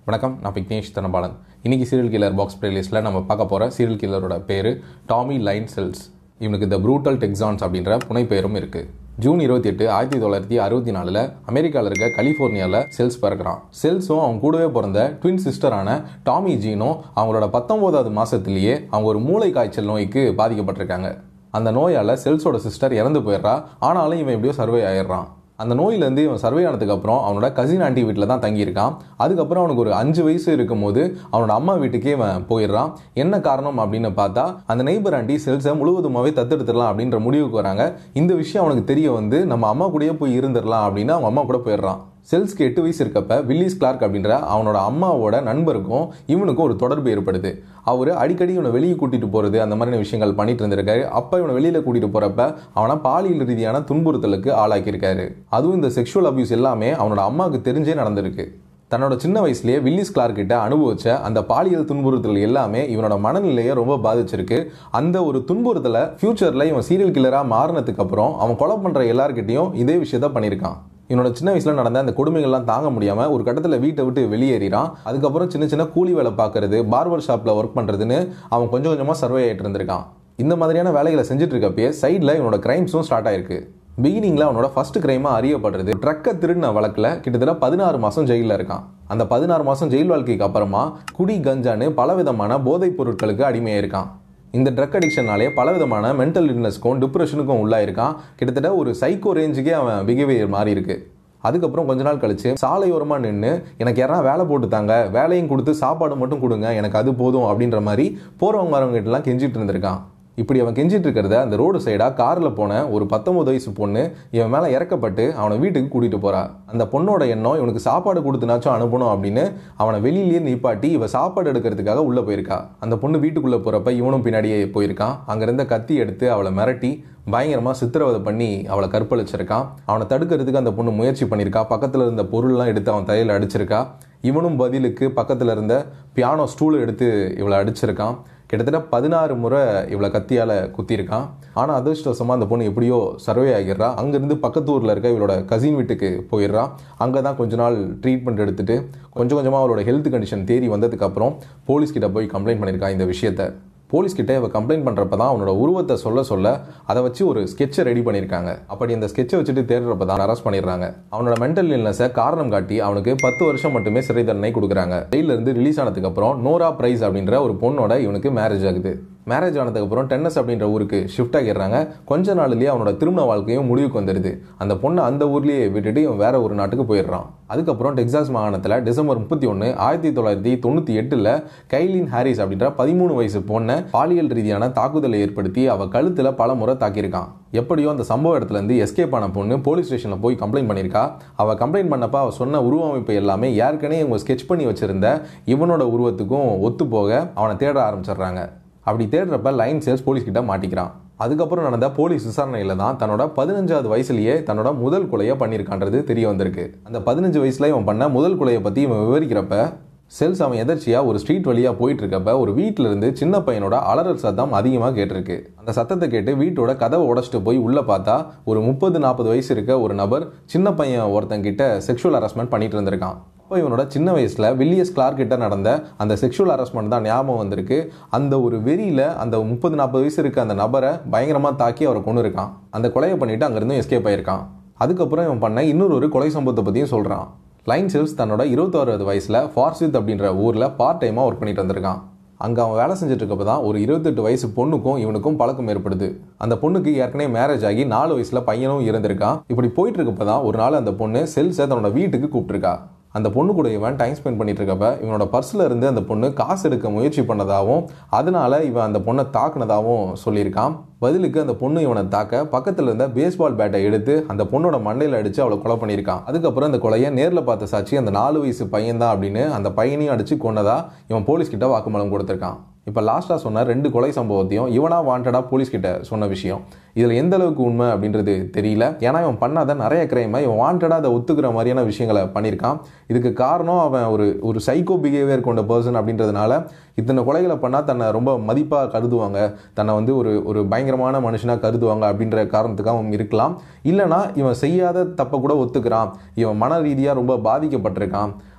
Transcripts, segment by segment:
வணக்கம் நான் விக்னேஷ் தனபாலன் இன்னைக்கு சீரியல் கில்லர் பாக்ஸ் பிளேலிஸ்ட்டில் நம்ம பார்க்க போகிற சீரியல் கில்லரோட பேர் டாமி லைன் செல்ஸ் இவனுக்கு த ப்ரூட்டல் டெக்ஸான்ஸ் அப்படின்ற புனைப்பெயரும் இருக்குது ஜூன் இருபத்தி எட்டு ஆயிரத்தி தொள்ளாயிரத்தி அறுபத்தி நாலில் அமெரிக்காவில் இருக்க கலிஃபோர்னியாவில் செல்ஸ் பிறக்கிறான் செல்ஸும் அவங்க கூடவே பிறந்த ட்வின் சிஸ்டரான டாமி ஜீனும் அவங்களோட பத்தொம்போதாவது மாதத்துலேயே அவங்க ஒரு மூளை காய்ச்சல் நோய்க்கு பாதிக்கப்பட்டிருக்காங்க அந்த நோயால் செல்ஸோட சிஸ்டர் இறந்து போயிடுறா ஆனாலும் இவன் எப்படியோ சர்வே ஆயிடுறான் அந்த நோயிலேருந்து இவன் சர்வே ஆனதுக்கு அப்புறம் அவனோட கசின் ஆண்டி வீட்டில் தான் தங்கியிருக்கான் அதுக்கப்புறம் அவனுக்கு ஒரு அஞ்சு வயசு இருக்கும்போது அவனோட அம்மா வீட்டுக்கே இவன் போயிடுறான் என்ன காரணம் அப்படின்னு பார்த்தா அந்த நெய்பர் ஆண்டி செல்ஸை முழுவதுமாவே தத்தெடுத்துடலாம் அப்படின்ற முடிவுக்கு வராங்க இந்த விஷயம் அவனுக்கு தெரிய வந்து நம்ம அம்மா கூடயே போய் இருந்துடலாம் அப்படின்னு அவங்க அம்மா கூட போயிடுறான் செல்ஸ்க்கு எட்டு வயசு இருக்கப்ப வில்லிஸ் கிளார்க் அப்படின்ற அவனோட அம்மாவோட நண்பருக்கும் இவனுக்கும் ஒரு தொடர்பு ஏற்படுது அவர் அடிக்கடி இவனை வெளியே கூட்டிட்டு போறது அந்த மாதிரியான விஷயங்கள் பண்ணிட்டு இருந்திருக்காரு அப்ப இவனை வெளியில கூட்டிட்டு போறப்ப அவனை பாலியல் ரீதியான துன்புறுத்தலுக்கு ஆளாக்கியிருக்காரு அதுவும் இந்த செக்ஷுவல் அபியூஸ் எல்லாமே அவனோட அம்மாவுக்கு தெரிஞ்சே நடந்திருக்கு தன்னோட சின்ன வயசுலயே வில்லிஸ் கிளார்க் கிட்ட அனுபவிச்ச அந்த பாலியல் துன்புறுத்தல் எல்லாமே இவனோட மனநிலையை ரொம்ப பாதிச்சிருக்கு அந்த ஒரு துன்புறுத்தலை ஃபியூச்சர்ல இவன் சீரியல் கில்லரா மாறினதுக்கு அப்புறம் அவன் கொலை பண்ற எல்லார்கிட்டையும் இதே விஷயத்த பண்ணியிருக்கான் இவனோட சின்ன வயசுல நடந்த அந்த கொடுமைகள்லாம் தாங்க முடியாம ஒரு கட்டத்தில் வீட்டை விட்டு வெளியேறிறான் அதுக்கப்புறம் சின்ன சின்ன கூலி வேலை பார்க்கறது பார்பர் ஷாப்ல ஒர்க் பண்றதுன்னு அவன் கொஞ்சம் கொஞ்சமா சர்வே ஆயிட்டு இருந்திருக்கான் இந்த மாதிரியான வேலைகளை செஞ்சுட்டு இருக்கப்பயே சைடில் இவனோட கிரைம்ஸும் ஸ்டார்ட் ஆயிருக்கு பிகினிங்ல அவனோட ஃபர்ஸ்ட் கிரைமா அறியப்படுறது ட்ரக்கை திருடின வழக்கில் கிட்டத்தட்ட பதினாறு மாசம் ஜெயிலில் இருக்கான் அந்த பதினாறு மாசம் ஜெயில் வாழ்க்கைக்கு அப்புறமா குடி கஞ்சான்னு பலவிதமான போதைப் பொருட்களுக்கு அடிமையாயிருக்கான் இந்த ட்ரக் அடிக்ஷனாலே பலவிதமான மென்டல் இல்னஸ்க்கும் டிப்ரெஷனுக்கும் உள்ளாயிருக்கான் கிட்டத்தட்ட ஒரு சைக்கோ ரேஞ்சுக்கே அவன் பிஹேவியர் மாறி இருக்கு அதுக்கப்புறம் கொஞ்ச நாள் கழிச்சு சாலையோரமாக நின்று எனக்கு யாரா வேலை போட்டு தாங்க வேலையும் கொடுத்து சாப்பாடு மட்டும் கொடுங்க எனக்கு அது போதும் அப்படின்ற மாதிரி போகிறவங்க வரவங்க கிட்டலாம் கெஞ்சிட்டு இருந்திருக்கான் இப்படி அவன் கெஞ்சிட்டு இருக்கிறத அந்த ரோடு சைடாக காரில் போன ஒரு பத்தொன்பது வயசு பொண்ணு இவன் மேலே இறக்கப்பட்டு அவனை வீட்டுக்கு கூட்டிகிட்டு போறா அந்த பொண்ணோட எண்ணம் இவனுக்கு சாப்பாடு கொடுத்துனாச்சும் அனுப்பணும் அப்படின்னு அவனை வெளியிலேயே நிப்பாட்டி இவ சாப்பாடு எடுக்கிறதுக்காக உள்ளே போயிருக்கா அந்த பொண்ணு வீட்டுக்குள்ளே போகிறப்ப இவனும் பின்னாடியே போயிருக்கான் அங்கே இருந்த கத்தி எடுத்து அவளை மிரட்டி பயங்கரமாக சித்திரவதை பண்ணி அவளை கற்பழிச்சிருக்கான் அவனை தடுக்கிறதுக்கு அந்த பொண்ணு முயற்சி பண்ணியிருக்கா பக்கத்தில் இருந்த பொருள்லாம் எடுத்து அவன் தலையில் அடிச்சிருக்கா இவனும் பதிலுக்கு பக்கத்தில் இருந்த பியானோ ஸ்டூல் எடுத்து இவளை அடிச்சிருக்கான் கிட்டத்தட்ட பதினாறு முறை இவளை கத்தியால் குத்திருக்கான் ஆனால் அதிர்ஷ்டவசமாக அந்த பொண்ணு எப்படியோ சர்வே ஆகிடுறா அங்கேருந்து பக்கத்து ஊரில் இருக்க இவளோட கசின் வீட்டுக்கு போயிடுறா அங்கே தான் கொஞ்ச நாள் ட்ரீட்மெண்ட் எடுத்துட்டு கொஞ்சம் கொஞ்சமாக அவளோட ஹெல்த் கண்டிஷன் தேறி வந்ததுக்கப்புறம் போலீஸ்கிட்ட போய் கம்ப்ளைண்ட் பண்ணியிருக்கா இந்த விஷயத்தை போலீஸ்கிட்ட இவ கம்ப்ளைண்ட் பண்ணுறப்ப தான் அவனோட உருவத்தை சொல்ல சொல்ல அதை வச்சு ஒரு ஸ்கெட்சை ரெடி பண்ணியிருக்காங்க அப்படி அந்த ஸ்கெட்சை வச்சுட்டு தேடுறப்ப தான் அரெஸ்ட் பண்ணிடுறாங்க அவனோட மென்டல் இல்னஸை காரணம் காட்டி அவனுக்கு பத்து வருஷம் மட்டுமே சிறை தண்டனை கொடுக்குறாங்க ஜெயிலிருந்து ரிலீஸ் ஆனதுக்கு அப்புறம் நோரா பிரைஸ் அப்படின்ற ஒரு பொண்ணோட இவனுக்கு மேரேஜ் ஆகுது மேரேஜ் ஆனதுக்கப்புறம் டென்னஸ் அப்படின்ற ஊருக்கு ஷிஃப்ட் ஆகிடுறாங்க கொஞ்ச நாள்லயே அவனோட திருமண வாழ்க்கையும் முடிவுக்கு வந்துடுது அந்த பொண்ணை அந்த ஊர்லயே விட்டுட்டு இவன் வேற ஒரு நாட்டுக்கு போயிடுறான் அதுக்கப்புறம் டெக்சாஸ் மாகாணத்தில் டிசம்பர் முப்பத்தி ஒன்று ஆயிரத்தி தொள்ளாயிரத்தி தொண்ணூற்றி எட்டில் கைலின் ஹாரிஸ் அப்படின்ற பதிமூணு வயசு பொண்ணை பாலியல் ரீதியான தாக்குதலை ஏற்படுத்தி அவ கழுத்தில் பல முறை தாக்கியிருக்கான் எப்படியோ அந்த சம்பவ இடத்துல இருந்து எஸ்கேப் ஆன பொண்ணு போலீஸ் ஸ்டேஷனில் போய் கம்ப்ளைண்ட் பண்ணியிருக்கா அவ கம்ப்ளைண்ட் பண்ணப்ப அவ சொன்ன உருவமைப்பு எல்லாமே ஏற்கனவே இவங்க ஸ்கெச் பண்ணி வச்சிருந்த இவனோட உருவத்துக்கும் ஒத்து போக அவனை தேட ஆரம்பிச்சிடுறாங்க அப்படி தேடுறப்ப லைன் சேல்ஸ் போலீஸ் கிட்ட மாட்டிக்கிறான் அதுக்கப்புறம் நடந்த போலீஸ் விசாரணையில தான் தன்னோட பதினஞ்சாவது வயசுலயே தன்னோட முதல் கொலையை பண்ணியிருக்கான்றது தெரிய வந்திருக்கு அந்த பதினஞ்சு வயசுல இவன் பண்ண முதல் கொலையை பத்தி இவன் விவரிக்கிறப்ப செல்ஸ் அவன் எதர்ச்சியா ஒரு ஸ்ட்ரீட் வழியா போயிட்டு இருக்கப்ப ஒரு வீட்டுல இருந்து சின்ன பையனோட அலறல் சத்தம் அதிகமா கேட்டிருக்கு அந்த சத்தத்தை கேட்டு வீட்டோட கதவை உடச்சிட்டு போய் உள்ள பார்த்தா ஒரு முப்பது நாற்பது வயசு இருக்க ஒரு நபர் சின்ன பையன் ஒருத்தன் கிட்ட செக்ஷுவல் ஹராஸ்மெண்ட் பண்ணிட்டு இருந்திருக்கான் அப்போ இவனோட சின்ன வயசில் வில்லியஸ் கிளார்க் கிட்ட நடந்த அந்த செக்ஷுவல் ஹராஸ்மெண்ட் தான் ஞாபகம் வந்திருக்கு அந்த ஒரு வெறியில் அந்த முப்பது நாற்பது வயசு இருக்க அந்த நபரை பயங்கரமாக தாக்கி அவரை கொண்டு இருக்கான் அந்த கொலையை பண்ணிட்டு அங்கேருந்து எஸ்கேப் ஆயிருக்கான் அதுக்கப்புறம் இவன் பண்ண இன்னொரு ஒரு கொலை சம்பவத்தை பற்றியும் சொல்கிறான் லைன் செல்ஸ் தன்னோட இருபத்தோராவது வயசில் ஃபார்சித் அப்படின்ற ஊரில் பார்ட் டைமாக ஒர்க் பண்ணிட்டு வந்திருக்கான் அங்கே அவன் வேலை செஞ்சுட்டு இருக்கப்ப தான் ஒரு இருபத்தெட்டு வயசு பொண்ணுக்கும் இவனுக்கும் பழக்கம் ஏற்படுது அந்த பொண்ணுக்கு ஏற்கனவே மேரேஜ் ஆகி நாலு வயசுல பையனும் இருந்திருக்கான் இப்படி போயிட்டு இருக்கப்ப தான் ஒரு நாள் அந்த பொண்ணு செல்ஸை தன்னோட வீட்டுக்கு கூப்பிட்டுருக்கா அந்த பொண்ணு கூட இவன் டைம் ஸ்பெண்ட் பண்ணிட்டு இருக்கப்ப இவனோட பர்ஸ்ல இருந்து அந்த பொண்ணு காசு எடுக்க முயற்சி பண்ணதாகவும் அதனால இவன் அந்த பொண்ணை தாக்குனதாகவும் சொல்லியிருக்கான் பதிலுக்கு அந்த பொண்ணு இவனை தாக்க பக்கத்துல இருந்த பேஸ்பால் பேட்டை எடுத்து அந்த பொண்ணோட மண்டையில அடிச்சு அவளை கொலை பண்ணியிருக்கான் அதுக்கப்புறம் அந்த கொலையை நேர்ல பார்த்த சாட்சி அந்த நாலு வயசு பையன் தான் அப்படின்னு அந்த பையனையும் அடிச்சு கொன்னதா இவன் போலீஸ் கிட்ட வாக்குமூலம் கொடுத்திருக்கான் இப்போ லாஸ்ட்டாக சொன்ன ரெண்டு கொலை சம்பவத்தையும் இவனா வாண்டடா போலீஸ் கிட்ட சொன்ன விஷயம் இதில் எந்த அளவுக்கு உண்மை அப்படின்றது தெரியல ஏன்னா இவன் பண்ணாத நிறைய கிரைமை இவன் வாண்டடா அதை ஒத்துக்கிற மாதிரியான விஷயங்களை பண்ணியிருக்கான் இதுக்கு காரணம் அவன் ஒரு ஒரு சைக்கோ பிஹேவியர் கொண்ட பர்சன் அப்படின்றதுனால இத்தனை கொலைகளை பண்ணால் தன்னை ரொம்ப மதிப்பாக கருதுவாங்க தன்னை வந்து ஒரு ஒரு பயங்கரமான மனுஷனாக கருதுவாங்க அப்படின்ற காரணத்துக்காக அவன் இருக்கலாம் இல்லைனா இவன் செய்யாத தப்பை கூட ஒத்துக்கிறான் இவன் மன ரீதியாக ரொம்ப பாதிக்கப்பட்டிருக்கான்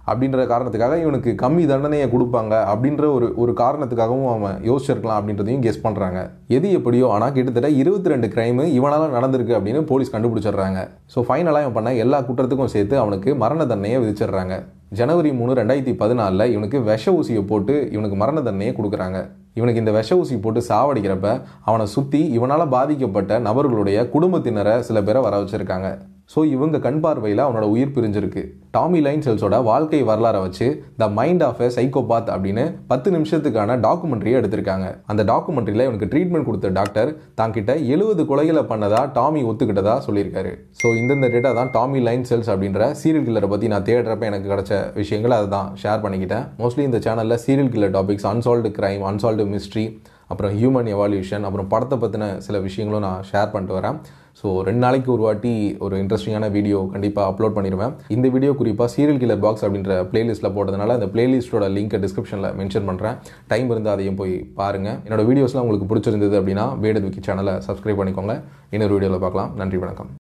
அப்படின்ற காரணத்துக்காக இவனுக்கு கம்மி தண்டனையை கொடுப்பாங்க அப்படின்ற ஒரு ஒரு காரணத்துக்காகவும் அவன் யோசிச்சிருக்கலாம் அப்படின்றதையும் கெஸ் பண்ணுறாங்க எது எப்படியோ ஆனால் கிட்டத்தட்ட இருபத்தி ரெண்டு கிரைமு இவனால் நடந்திருக்கு அப்படின்னு போலீஸ் கண்டுபிடிச்சிடுறாங்க ஸோ ஃபைனலாக இவன் பண்ண எல்லா குற்றத்துக்கும் சேர்த்து அவனுக்கு மரண தண்டனையை விதிச்சிடுறாங்க ஜனவரி மூணு ரெண்டாயிரத்தி பதினாலில் இவனுக்கு விஷ ஊசியை போட்டு இவனுக்கு மரண தண்டனையை கொடுக்குறாங்க இவனுக்கு இந்த விஷ ஊசி போட்டு சாவடிக்கிறப்ப அவனை சுற்றி இவனால் பாதிக்கப்பட்ட நபர்களுடைய குடும்பத்தினரை சில பேரை வர வச்சுருக்காங்க ஸோ இவங்க கண் பார்வையில் அவனோட உயிர் பிரிஞ்சிருக்கு டாமி லைன் செல்ஸோட வாழ்க்கை வரலாறை வச்சு the mind of a psychopath அப்படின்னு பத்து நிமிஷத்துக்கான டாக்குமெண்ட்ரியை எடுத்திருக்காங்க அந்த டாக்குமெண்ட்ரியில் இவனுக்கு ட்ரீட்மெண்ட் கொடுத்த டாக்டர் தாங்கிட்ட எழுபது கொலைகளை பண்ணதா டாமி ஒத்துக்கிட்டதா சொல்லியிருக்காரு ஸோ இந்தந்த டேட்டா தான் டாமி லைன் செல்ஸ் அப்படின்ற சீரியல் கில்லரை பற்றி நான் தேடுறப்ப எனக்கு கிடைச்ச விஷயங்கள் அதை தான் ஷேர் பண்ணிக்கிட்டேன் மோஸ்ட்லி இந்த சேனலில் serial killer topics unsolved crime unsolved mystery அப்புறம் ஹியூமன் எவால்யூஷன் அப்புறம் படத்தை பற்றின சில விஷயங்களும் நான் ஷேர் பண்ணிட்டு வரேன் ஸோ ரெண்டு நாளைக்கு ஒரு வாட்டி ஒரு இன்ட்ரெஸ்டிங்கான வீடியோ கண்டிப்பாக அப்லோட் பண்ணிடுவேன் இந்த வீடியோ குறிப்பாக சீரியல் கில்லர் பாக்ஸ் அப்படின்ற பிளேலிஸ்ட்டில் போட்டதுனால அந்த பிளேலிஸ்ட்டோட லிங்க்கை டிஸ்கிரிப்ஷனில் மென்ஷன் பண்ணுறேன் டைம் இருந்தால் அதையும் போய் பாருங்கள் என்னோட வீடியோஸ்லாம் உங்களுக்கு பிடிச்சிருந்தது அப்படின்னா வேடத் விக்கி சேனலை சப்ஸ்கிரைப் பண்ணிக்கோங்க இன்னொரு வீடியோவில் பார்க்கலாம் நன்றி வணக்கம்